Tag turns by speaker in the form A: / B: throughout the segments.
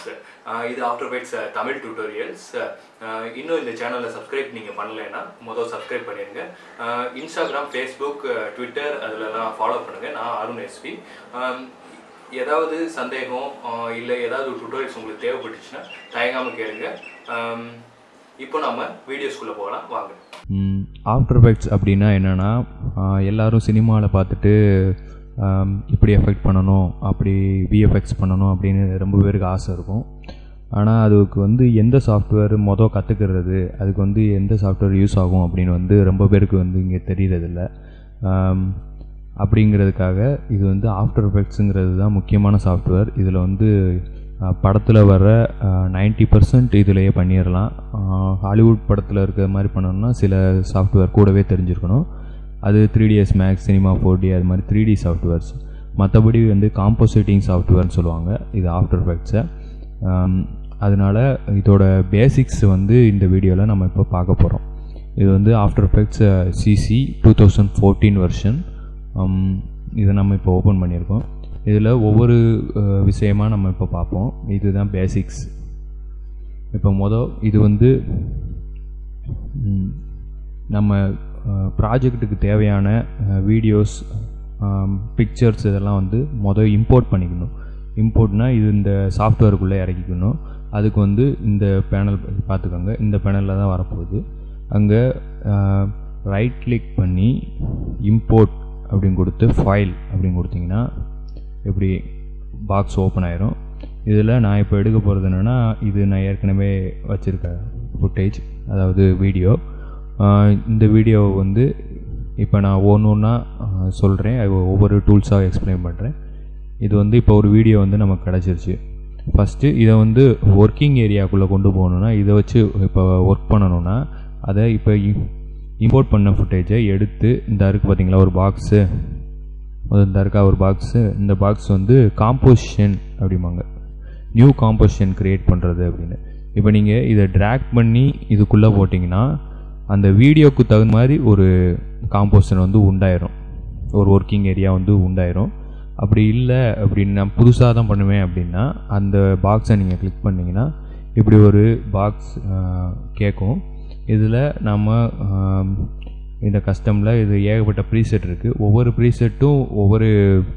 A: friends இது after bytes Tamil tutorials இன்னும் இந்த சேனலை சப்ஸ்கிரைப் நீங்கள் பண்ணலைன்னா மொதல் சப்ஸ்கிரைப் பண்ணிடுங்க அஹ் இன்ஸ்டாகிராம் ஃபேஸ்புக் ட்விட்டர் அதிலலாம் ஃபாலோ பண்ணுங்கள் நான் அருண் எஸ்பி ஏதாவது சந்தேகம் இல்லை ஏதாவது ஒரு டுட்டோரியல்ஸ் உங்களுக்கு தேவைப்பட்டுச்சுன்னா தயங்காமல் கேளுங்க அம், இப்போ நம்ம வீடியோஸ்குள்ளே போகலாம் வாங்க
B: ஆஃப்டர் எஃபெக்ட்ஸ் அப்படின்னா என்னென்னா எல்லாரும் சினிமாவில் பார்த்துட்டு ஆம், இப்படி எஃபெக்ட் பண்ணணும் அப்படி விஎஃப்எக்ஸ் பண்ணணும் அப்படின்னு ரொம்ப பேருக்கு ஆசை இருக்கும் ஆனால் அதுக்கு வந்து எந்த சாஃப்ட்வேர் மொதல் கற்றுக்கிறது அதுக்கு வந்து எந்த சாஃப்ட்வேர் யூஸ் ஆகும் அப்படின்னு வந்து ரொம்ப பேருக்கு வந்து இங்கே தெரியறதில்ல ஆம், அப்படிங்கிறதுக்காக இது வந்து ஆஃப்டர் எஃபெக்ட்ஸுங்கிறது தான் முக்கியமான சாஃப்ட்வேர் இதில் வந்து படத்தில் வர நைன்ட்டி பர்சன்ட் இதிலேயே பண்ணிடலாம் ஹாலிவுட் படத்தில் இருக்கிற மாதிரி பண்ணணும்னா சில சாஃப்ட்வேர் கூடவே தெரிஞ்சிருக்கணும் அது three D S max cinema four D அது மாதிரி த்ரீ டி சாஃப்ட்வேர்ஸ் மற்றபடி வந்து காம்போசிட்டிங் சாஃப்ட்வேர்னு சொல்லுவாங்க இது ஆஃப்டர் எஃபெக்ட்ஸை அதனால் இதோட பேசிக்ஸ் வந்து இந்த வீடியோவில் நம்ம இப்போ பார்க்க போகிறோம் இது வந்து after effects CC two thousand fourteen version இதை நம்ம இப்போ ஓப்பன் பண்ணியிருக்கோம் இதில் ஒவ்வொரு அஹ், விஷயமா நம்ம இப்போ பார்ப்போம் இதுதான் பேசிக்ஸ் இப்போ மொதல் இது வந்து ம், நம்ம ப்ராஜெக்ட்டுக்கு தேவையான வீடியோஸ் பிக்சர்ஸ் இதெல்லாம் வந்து மொதல் இம்போர்ட் பண்ணிக்கணும் இம்போர்ட்னா இது இந்த சாஃப்ட்வேருக்குள்ளே இறக்கிக்கணும் அதுக்கு வந்து இந்த பேனல் பார்த்துக்கோங்க இந்த பேனலில் தான் வரப்போகுது அங்கே ரைட் கிளிக் பண்ணி இம்போர்ட் அப்படின்னு கொடுத்து ஃபைல் அப்படின்னு கொடுத்தீங்கன்னா இப்படி பாக்ஸ் ஓப்பன் ஆயிரும் இதில் நான் இப்போ எடுக்க போகிறது என்னென்னா இது நான் ஏற்கனவே வச்சுருக்க ஃபுட்டேஜ் அதாவது வீடியோ இந்த வீடியோவை வந்து இப்போ நான் ஒன்று ஒன்றா சொல்கிறேன் ஒவ்வொரு டூல்ஸாக எக்ஸ்பிளைன் பண்ணுறேன் இது வந்து இப்போ ஒரு வீடியோ வந்து நமக்கு கிடச்சிருச்சு ஃபஸ்ட்டு இதை வந்து ஒர்க்கிங் ஏரியாக்குள்ளே கொண்டு போகணுன்னா இதை வச்சு இப்போ ஒர்க் பண்ணணுன்னா அதை இப்போ இம்போர்ட் பண்ண ஃபுட்டேஜை எடுத்து இந்த இருக்குது பார்த்தீங்களா ஒரு பாக்ஸு இந்த இருக்கா ஒரு பாக்ஸு இந்த பாக்ஸ் வந்து காம்போசிஷன் அப்படிம்பாங்க நியூ காம்போசிஷன் க்ரியேட் பண்ணுறது அப்படின்னு இப்போ நீங்கள் இதை ட்ராக் பண்ணி இதுக்குள்ளே போட்டிங்கன்னா அந்த வீடியோக்கு தகுந்த மாதிரி ஒரு காம்போசிஷன் வந்து உண்டாயிரும் ஒரு ஒர்க்கிங் ஏரியா வந்து உண்டாயிரும் அப்படி இல்லை அப்படின்னு நான் புதுசாக தான் பண்ணுவேன் அப்படின்னா அந்த பாக்ஸை நீங்கள் கிளிக் பண்ணிங்கன்னா இப்படி ஒரு பாக்ஸ் கேட்கும் இதில் நம்ம ஆம், இந்த கஸ்டமில் இது ஏகப்பட்ட ப்ரீசெட் இருக்குது ஒவ்வொரு ப்ரீசெட்டும் ஒவ்வொரு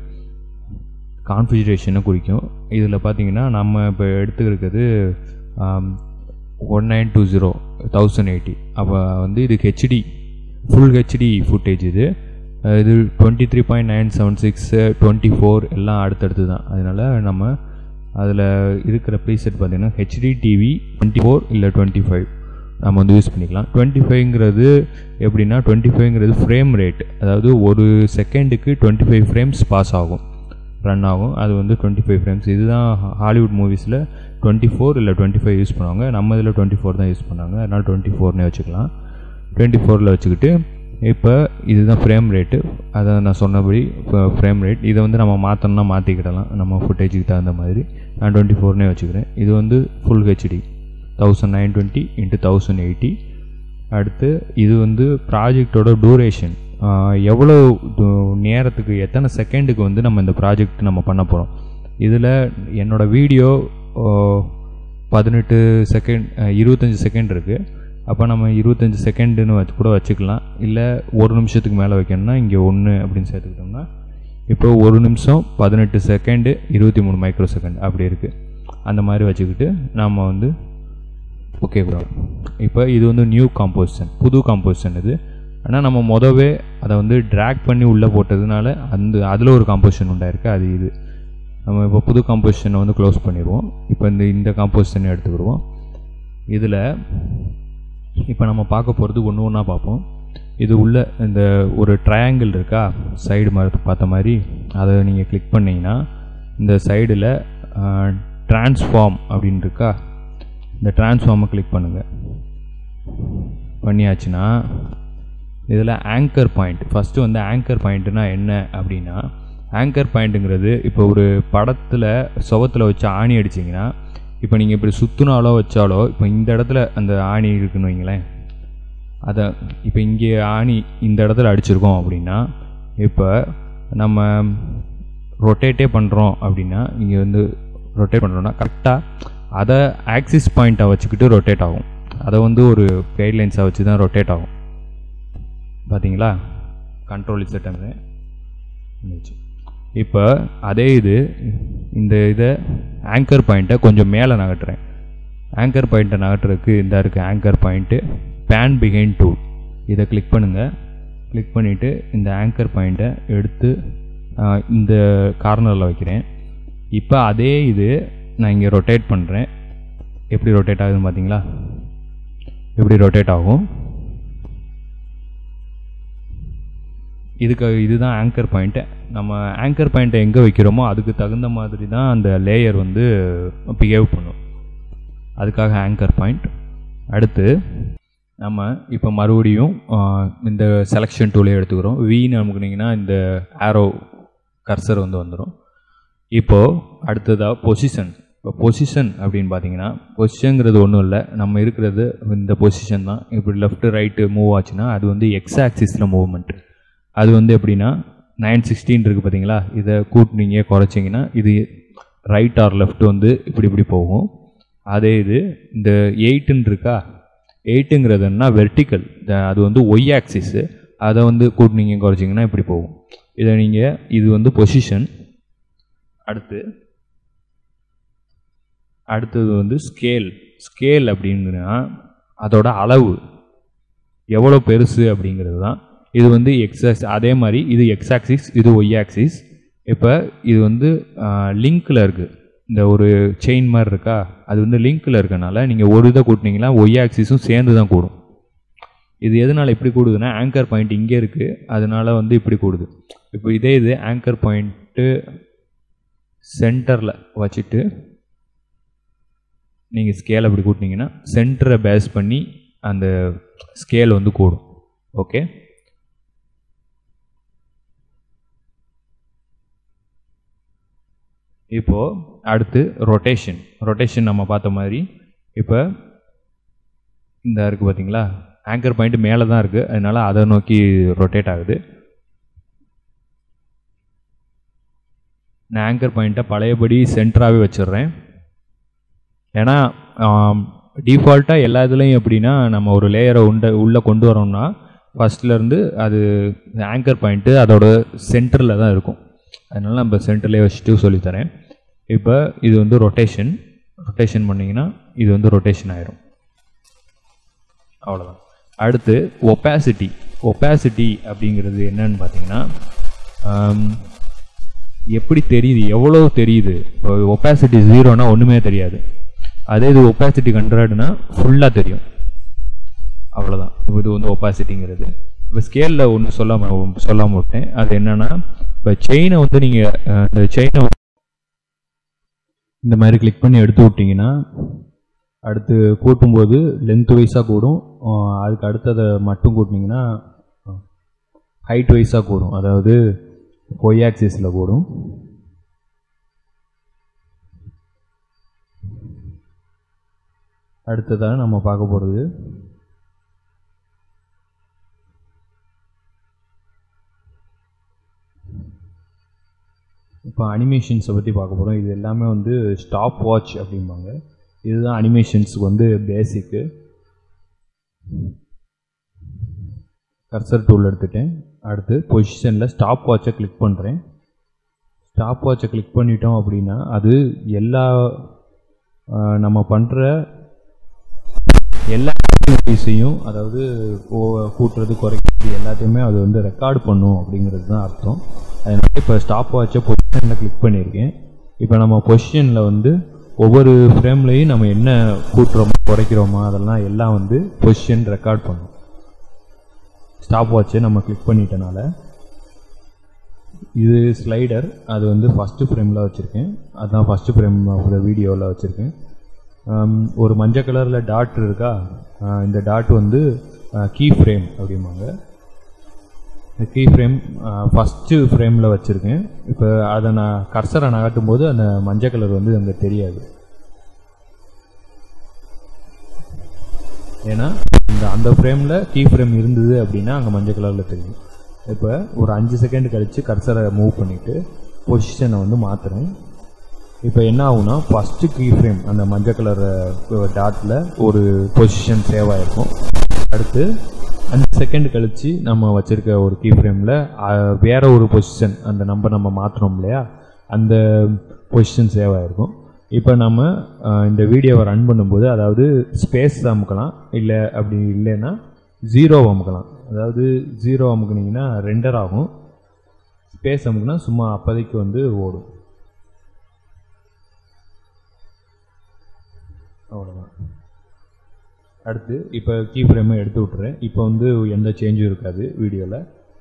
B: கான்ஃபிகரேஷனை குறிக்கும் இதில் பார்த்தீங்கன்னா நம்ம இப்போ எடுத்துக்கிறது one nine two zero thousand eighty அப்போ வந்து இதுக்கு ஹெச்டி ஃபுல் ஹெச்டி ஃபுட்டேஜ் இது அஹ் இது twenty three point nine seven six twenty four எல்லாம் அடுத்தடுத்து தான் அதனால் நம்ம அதில் இருக்கிற ப்ரீசெட் பார்த்தீங்கன்னா ஹெச்டி டிவி டுவெண்ட்டி ஃபோர் இல்லை டுவெண்ட்டி ஃபைவ் நம்ம வந்து யூஸ் பண்ணிக்கலாம் டுவெண்ட்டி ஃபைவ்ங்கிறது எப்படின்னா டுவெண்ட்டி ஃபைவ்ங்கிறது ஃப்ரேம் ரேட் அதாவது ஒரு செகண்டுக்கு டுவெண்ட்டி ஃபைவ் ஃப்ரேம்ஸ் பாஸ் ஆகும் ரன் ஆகும் அது வந்து டுவெண்ட்டி ஃபைவ் ஃப்ரேம்ஸ் இதுதான் ஹாலிவுட் மூவிஸில் டுவெண்ட்டி ஃபோர் இல்லை டுவெண்ட்டி ஃபைவ் யூஸ் பண்ணுவாங்க நம்ம இதில் டுவெண்ட்டி ஃபோர் தான் யூஸ் பண்ணாங்க அதனால் டுவெண்ட்டி ஃபோர்னே வச்சுக்கலாம் டுவெண்ட்டி ஃபோரில் வச்சுக்கிட்டு இப்போ இதுதான் ஃப்ரேம் ரேட்டு அதை நான் சொன்னபடி இப்போ ஃப்ரேம் ரேட் இதை வந்து நம்ம மாற்றணும்னா மாற்றிக்கிடலாம் நம்ம ஃபுட்டேஜுக்கு தகுந்த மாதிரி நான் டுவெண்ட்டி ஃபோர்னே வச்சுக்கிறேன் இது வந்து full HD thousand nine twenty into thousand eighty அடுத்து இது வந்து ப்ராஜெக்டோட டூரேஷன் எவ்வளோ து- நேரத்துக்கு எத்தனை செகண்டுக்கு வந்து நம்ம இந்த ப்ராஜெக்ட் நம்ம பண்ண போகிறோம் இதில் என்னோடய வீடியோ பதினெட்டு செகண்ட் இருபத்தஞ்சி செகண்ட் இருக்குது அப்போ நம்ம இருபத்தஞ்சி செகண்டுன்னு வச்சு கூட வச்சுக்கலாம் இல்லை ஒரு நிமிஷத்துக்கு மேலே வைக்கணும்னா இங்கே ஒன்று அப்படின்னு சேர்த்துக்கிட்டோம்னா இப்போ ஒரு நிமிஷம் பதினெட்டு செகண்டு இருபத்தி மூணு மைக்ரோ செகண்ட் அப்படி இருக்குது அந்த மாதிரி வச்சுக்கிட்டு நம்ம வந்து ஓகே ப்ரோ இப்போ இது வந்து நியூ காம்போசிஷன் புது காம்போசிஷன் இது ஆனால் நம்ம மொதவே அதை வந்து ட்ராக் பண்ணி உள்ளே போட்டதுனால அந்த அதில் ஒரு காம்போசிஷன் உண்டாயிருக்கு அது இது நம்ம இப்போ புது காம்போசிஷனை வந்து க்ளோஸ் பண்ணிடுவோம் இப்போ இந்த இந்த காம்போசிஷனை எடுத்துக்கிடுவோம் இதில் இப்போ நம்ம பார்க்க போகிறது ஒன்று ஒன்றா பார்ப்போம் இது உள்ள இந்த ஒரு ட்ரையாங்கிள் இருக்கா சைடு மாதிரி பார்த்த மாதிரி அதை நீங்கள் கிளிக் பண்ணிங்கன்னா இந்த சைடில் ட்ரான்ஸ்ஃபார்ம் அப்படின்னு இருக்கா இந்த ட்ரான்ஸ்ஃபார்மை கிளிக் பண்ணுங்கள் பண்ணியாச்சுன்னா இதில் ஆங்கர் பாயிண்ட் ஃபஸ்ட்டு வந்து ஆங்கர் பாயிண்ட்னா என்ன அப்படின்னா ஆங்கர் பாயிண்ட்டுங்கிறது இப்போ ஒரு படத்தில் சுவத்தில் வச்சு ஆணி அடிச்சிங்கன்னா இப்போ நீங்கள் இப்படி சுற்றுனாலோ வச்சாலோ இப்போ இந்த இடத்துல அந்த ஆணி இருக்குன்னு வைங்களேன் அதை இப்போ இங்கே ஆணி இந்த இடத்துல அடிச்சிருக்கோம் அப்படின்னா இப்போ நம்ம ரொட்டேட்டே பண்ணுறோம் அப்படின்னா இங்கே வந்து ரொட்டேட் பண்ணுறோன்னா கரெக்டாக அதை ஆக்சிஸ் பாயிண்ட்டை வச்சுக்கிட்டு ரொட்டேட் ஆகும் அதை வந்து ஒரு கைட்லைன்ஸை வச்சு தான் ரொட்டேட் ஆகும் பார்த்தீங்களா கண்ட்ரோல் இசட்டங்க இப்போ அதே இது இந்த இதை ஆங்கர் பாயிண்ட்டை கொஞ்சம் மேலே நகட்டுறேன் ஆங்கர் பாயிண்ட்டை நகட்டுறதுக்கு இந்த இருக்குது anchor point pan behind tool இதை கிளிக் பண்ணுங்கள் கிளிக் பண்ணிவிட்டு இந்த ஆங்கர் பாயிண்ட்டை எடுத்து ஆஹ், இந்த கார்னரில் வைக்கிறேன் இப்போ அதே இது நான் இங்கே ரொட்டேட் பண்ணுறேன் எப்படி ரொட்டேட் ஆகுதுன்னு பார்த்தீங்களா எப்படி ரொட்டேட் ஆகும் இதுக்கு இதுதான் ஆங்கர் பாயிண்ட்டு நம்ம ஆங்கர் பாயிண்ட்டை எங்கே வைக்கிறோமோ அதுக்கு தகுந்த மாதிரி தான் அந்த லேயர் வந்து பிஹேவ் பண்ணும் அதுக்காக ஆங்கர் பாயிண்ட் அடுத்து நம்ம இப்போ மறுபடியும் ஆஹ், இந்த செலெக்ஷன் டூலே எடுத்துக்கிறோம் வீன்னு அமுக்குனீங்கன்னா இந்த ஆரோ கர்சர் வந்து வந்துடும் இப்போது அடுத்ததாக பொசிஷன் இப்போ பொசிஷன் அப்படின்னு பார்த்தீங்கன்னா பொசிஷனுங்கிறது ஒன்றும் இல்லை நம்ம இருக்கிறது இந்த பொசிஷன் தான் இப்படி லெஃப்ட் ரைட்டு மூவ் ஆச்சுன்னா அது வந்து எக்ஸ் ஆக்சிஸில் மூவ்மெண்ட் அது வந்து எப்படின்னா நைன் சிக்ஸ்டீன் இருக்குது பார்த்தீங்களா இதை கூட்டினீங்க குறைச்சிங்கன்னா இது ரைட் ஆர் லெஃப்ட் வந்து இப்படி இப்படி போகும் அதே இது இந்த எயிட்டுன்னு இருக்கா எயிட்டுங்கிறது என்ன வெர்டிக்கல் அது வந்து ஒய் ஆக்சிஸு அதை வந்து கூட்டினீங்க குறைச்சிங்கன்னா இப்படி போகும் இதை நீங்கள் இது வந்து பொசிஷன் அடுத்து அடுத்தது வந்து ஸ்கேல் ஸ்கேல் அப்படின்னா அதோட அளவு எவ்வளோ பெருசு அப்படிங்கிறது தான் இது வந்து எக்ஸாக்ஸ் அதே மாதிரி இது எக்ஸ் ஆக்சிஸ் இது ஒய் ஆக்சிஸ் இப்போ இது வந்து லிங்க்கில் இருக்குது இந்த ஒரு செயின் மாதிரி இருக்கா அது வந்து லிங்க்கில் இருக்கனால நீங்கள் ஒரு இதை கூட்டினீங்கன்னா ஒய் ஆக்சிஸும் சேர்ந்து தான் கூடும் இது எதனால் இப்படி கூடுதுன்னா ஆங்கர் பாயிண்ட் இங்கே இருக்குது அதனால வந்து இப்படி கூடுது இப்போ இதே இது ஆங்கர் பாயிண்ட்டு சென்டரில் வச்சுட்டு நீங்கள் ஸ்கேல் அப்படி கூட்டினீங்கன்னா சென்டரை பேஸ் பண்ணி அந்த ஸ்கேல் வந்து கூடும் ஓகே இப்போது அடுத்து ரொட்டேஷன் ரொட்டேஷன் நம்ம பார்த்த மாதிரி இப்போ இந்த இருக்குது பார்த்தீங்களா ஆங்கர் பாயிண்ட் மேலே தான் இருக்குது அதனால் அதை நோக்கி ரொட்டேட் ஆகுது நான் ஆங்கர் பாயிண்ட்டை பழையபடி சென்டராகவே வச்சிடுறேன் ஏன்னா டிஃபால்ட்டாக எல்லா இதுலேயும் எப்படின்னா நம்ம ஒரு லேயரை உண்ட உள்ளே கொண்டு வரோம்னா ஃபஸ்ட்லேருந்து அது ஆங்கர் பாயிண்ட்டு அதோட சென்டரில் தான் இருக்கும் அதனால நம்ம சென்டர்லேயே வச்சுட்டு சொல்லித்தரேன் இப்போ இது வந்து ரொட்டேஷன் ரொட்டேஷன் பண்ணிங்கன்னா இது வந்து ரொட்டேஷன் ஆயிரும் அவ்வளோதான் அடுத்து ஒப்பாசிட்டி ஒப்பாசிட்டி அப்படிங்கிறது என்னன்னு பார்த்தீங்கன்னா ஆம், எப்படி தெரியுது எவ்வளோ தெரியுது இப்போ ஒப்பாசிட்டி ஜீரோனா ஒன்றுமே தெரியாது அதே இது ஒப்பாசிட்டி ஹண்ட்ரட்னா ஃபுல்லாக தெரியும் அவ்வளோதான் இப்போ இது வந்து ஒப்பாசிட்டிங்கிறது இப்போ ஸ்கேலில் ஒன்று சொல்லாம சொல்லாம விட்டேன் அது என்னன்னா இப்போ செயினை வந்து நீங்கள் இந்த செயினை இந்த மாதிரி கிளிக் பண்ணி எடுத்து விட்டிங்கன்னா அடுத்து கூட்டும்போது லென்த் வைஸாக கூடும் அஹ் அதுக்கு அடுத்ததை மட்டும் கூட்டினீங்கன்னா ஹைட் வைஸாக கூடும் அதாவது ஒய் ஆக்சிஸில் கூடும் அடுத்ததாக நம்ம பார்க்க போகிறது இப்போ அனிமேஷன்ஸை பற்றி பார்க்க போகிறோம் இது எல்லாமே வந்து ஸ்டாப் வாட்ச் அப்படிம்பாங்க இதுதான் அனிமேஷன்ஸுக்கு வந்து பேசிக்கு கர்சர் டூல் எடுத்துட்டேன் அடுத்து பொசிஷனில் ஸ்டாப் வாட்சை கிளிக் பண்ணுறேன் ஸ்டாப் வாட்சை கிளிக் பண்ணிட்டோம் அப்படின்னா அது எல்லா ஆஹ், நம்ம பண்ணுற எல்லா ஆக்டிவிட்டீஸையும் அதாவது ஓ- கூட்டுறது குறைக்கிறது எல்லாத்தையுமே அது வந்து ரெக்கார்ட் பண்ணும் அப்படிங்கிறது தான் அர்த்தம் அதனால இப்போ ஸ்டாப் வாட்சை பொசிஷனில் கிளிக் பண்ணியிருக்கேன் இப்போ நம்ம பொசிஷனில் வந்து ஒவ்வொரு ஃப்ரேம்லேயும் நம்ம என்ன கூட்டுறோமோ குறைக்கிறோமா அதெல்லாம் எல்லாம் வந்து பொசிஷன் ரெக்கார்ட் பண்ணும் ஸ்டாப் வாட்சை நம்ம கிளிக் பண்ணிட்டனால இது ஸ்லைடர் அது வந்து ஃபஸ்ட்டு ஃப்ரேமில் வச்சுருக்கேன் அதுதான் ஃபஸ்ட்டு ஃப்ரேம் ஆஃப் த வீடியோவில் வச்சுருக்கேன் ஒரு மஞ்சள் கலரில் டாட் இருக்கா ஆஹ் இந்த டாட் வந்து கீ ஃப்ரேம் அப்படிம்பாங்க இந்த கீ ஃப்ரேம் ஃபஸ்ட்டு ஃப்ரேமில் வச்சுருக்கேன் இப்போ அதை நான் கர்சரை நகட்டும் போது அந்த மஞ்சள் கலர் வந்து அங்கே தெரியாது ஏன்னா இந்த அந்த ஃப்ரேமில் கீ ஃப்ரேம் இருந்தது அப்படின்னா அங்கே மஞ்சள் கலரில் தெரியும் இப்போ ஒரு அஞ்சு செகண்ட் கழித்து கர்சரை மூவ் பண்ணிவிட்டு பொசிஷனை வந்து மாற்றுறேன் இப்போ என்ன ஆகும்னா ஃபஸ்ட்டு கீ ஃப்ரேம் அந்த மஞ்சள் கலர் டாட்டில் ஒரு பொசிஷன் சேவ் ஆகிருக்கும் அடுத்து அஞ்சு செகண்ட் கழித்து நம்ம வச்சுருக்க ஒரு கீ ஃப்ரேமில் வேற ஒரு பொசிஷன் அந்த நம்பர் நம்ம மாற்றினோம் இல்லையா அந்த பொசிஷன் சேவ் ஆகிருக்கும் இப்போ நம்ம அஹ், இந்த வீடியோவை ரன் பண்ணும்போது அதாவது ஸ்பேஸ் அமுக்கலாம் இல்லை அப்படி இல்லைன்னா ஜீரோ அமுக்கலாம் அதாவது ஜீரோ அமுக்குனீங்கன்னா ரெண்டர் ஆகும் ஸ்பேஸ் அமுக்குனா சும்மா அப்போதைக்கு வந்து ஓடும் அவ்வளோதான் அடுத்து இப்போ கீ ஃப்ரேமை எடுத்து விட்டுறேன் இப்போ வந்து எந்த சேஞ்சும் இருக்காது வீடியோவில்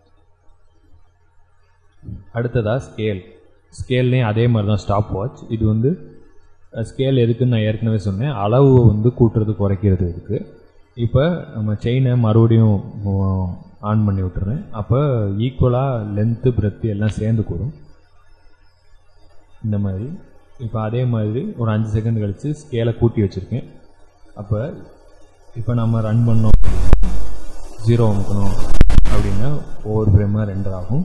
B: அடுத்ததாக ஸ்கேல் ஸ்கேல்லையும் அதே மாதிரி தான் ஸ்டாப் வாட்ச் இது வந்து ஸ்கேல் எதுக்குன்னு நான் ஏற்கனவே சொன்னேன் அளவு வந்து கூட்டுறது குறைக்கிறது இருக்குது இப்போ நம்ம செயினை மறுபடியும் ஆன் பண்ணி விட்டுறேன் அப்போ ஈக்குவலாக லென்த்து பிரெத்து எல்லாம் சேர்ந்து கூடும் இந்த மாதிரி இப்போ அதே மாதிரி ஒரு அஞ்சு செகண்ட் கழித்து ஸ்கேலை கூட்டி வச்சுருக்கேன் அப்போ இப்போ நம்ம ரன் பண்ணோம் ஜீரோ அமுக்கணும் அப்படின்னா ஒவ்வொரு ஃப்ரேமாக ரெண்டு ஆகும்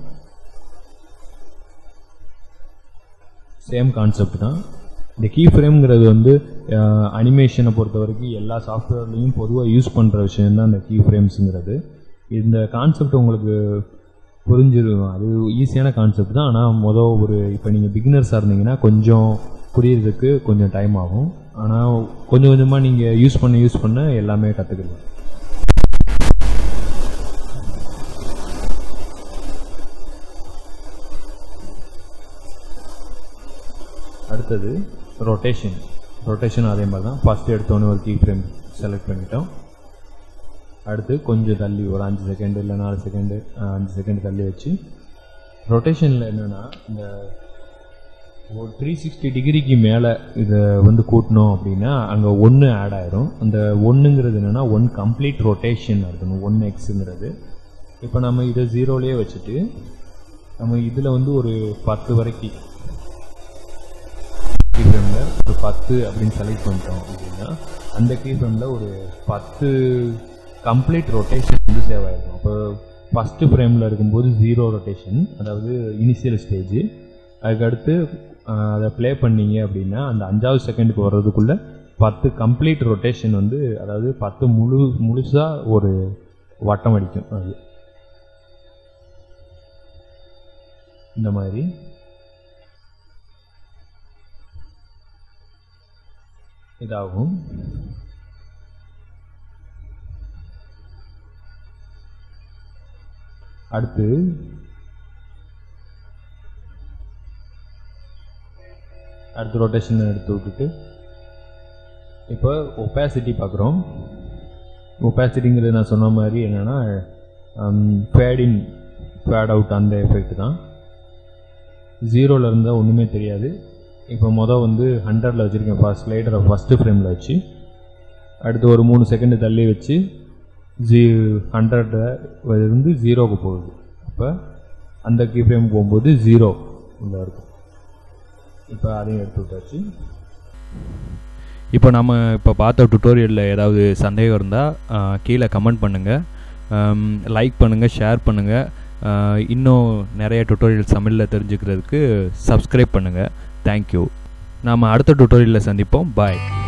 B: சேம் கான்செப்ட் தான் இந்த கீ ஃப்ரேம்ங்கிறது வந்து அனிமேஷனை பொறுத்த வரைக்கும் எல்லா சாஃப்ட்வேர்லேயும் பொதுவாக யூஸ் பண்ணுற விஷயம் தான் இந்த கீ ஃப்ரேம்ஸுங்கிறது இந்த கான்செப்ட் உங்களுக்கு புரிஞ்சிருக்கும் அது ஈஸியான கான்செப்ட் தான் ஆனால் மொதல் ஒரு இப்போ நீங்கள் பிகினர்ஸாக இருந்தீங்கன்னா கொஞ்சம் புரியறதுக்கு கொஞ்சம் டைம் ஆகும் ஆனால் கொஞ்சம் கொஞ்சமாக நீங்கள் யூஸ் பண்ண யூஸ் பண்ண எல்லாமே கற்றுக்கலாம் அடுத்தது ரொட்டேஷன் ரொட்டேஷன் அதே மாதிரி தான் ஃபஸ்ட்டு எடுத்தோன்னே ஒரு கீ ஃப்ரேம் செலக்ட் பண்ணிட்டோம் அடுத்து கொஞ்சம் தள்ளி ஒரு அஞ்சு செகண்டு இல்லை நாலு செகண்டு அஞ்சு செகண்ட் தள்ளி வச்சு ரொட்டேஷனில் என்னென்னா இந்த ஒரு த்ரீ சிக்ஸ்டி டிகிரிக்கு மேலே இதை வந்து கூட்டினோம் அப்படின்னா அங்கே ஒன்று ஆட் ஆயிரும் அந்த ஒன்றுங்கிறது என்னென்னா ஒன் கம்ப்ளீட் ரொட்டேஷன் இருக்கணும் ஒன் எக்ஸுங்கிறது இப்போ நம்ம இதை ஜீரோலேயே வச்சுட்டு நம்ம இதில் வந்து ஒரு பத்து வரைக்கும் கீ ஃப்ரேமில் ஒரு பத்து அப்படின்னு செலக்ட் பண்ணிட்டோம் அப்படின்னா அந்த கீ ஃப்ரேமில் ஒரு பத்து கம்ப்ளீட் ரொட்டேஷன் வந்து சேவ் ஆகிருக்கும் அப்போ ஃபஸ்ட்டு ஃப்ரேமில் இருக்கும்போது ஜீரோ ரொட்டேஷன் அதாவது இனிஷியல் ஸ்டேஜ் அதுக்கடுத்து ஆஹ், அதை ப்ளே பண்ணீங்க அப்படின்னா அந்த அஞ்சாவது செகண்டுக்கு வர்றதுக்குள்ளே பத்து கம்ப்ளீட் ரொட்டேஷன் வந்து அதாவது பத்து முழு முழுசாக ஒரு வட்டம் அடிக்கும் அது இந்த மாதிரி இதாகும் அடுத்து அடுத்து ரொட்டேஷன் எடுத்து விட்டுட்டு இப்போ ஒப்பாசிட்டி பார்க்குறோம் ஒப்பாசிட்டிங்கிறது நான் சொன்ன மாதிரி என்னென்னா ஃபேட் இன் ஃபேட் அவுட் அந்த எஃபெக்ட் தான் ஜீரோவில் இருந்தால் ஒன்றுமே தெரியாது இப்போ மொதல் வந்து ஹண்ட்ரடில் வச்சுருக்கேன் ஃபர்ஸ்ட் ஸ்லைடரை ஃபஸ்ட்டு ஃப்ரேமில் வச்சு அடுத்து ஒரு மூணு செகண்டு தள்ளி வச்சு ஜீ ஹண்ட்ரடில் இருந்து ஜீரோவுக்கு போகுது அப்போ அந்த கீ ஃப்ரேம் போகும்போது ஜீரோ உள்ள இருக்கும் இப்போ அதையும் எடுத்து விட்டாச்சு
C: இப்போ நம்ம இப்போ பார்த்த டுட்டோரியலில் ஏதாவது சந்தேகம் இருந்தால் கீழே கமெண்ட் பண்ணுங்கள் லைக் பண்ணுங்கள் ஷேர் பண்ணுங்கள் இன்னும் நிறைய டுட்டோரியல்ஸ் தமிழில் தெரிஞ்சுக்கிறதுக்கு சப்ஸ்கிரைப் பண்ணுங்கள் தேங்க்யூ நாம் அடுத்த டுட்டோரியலில் சந்திப்போம் பாய்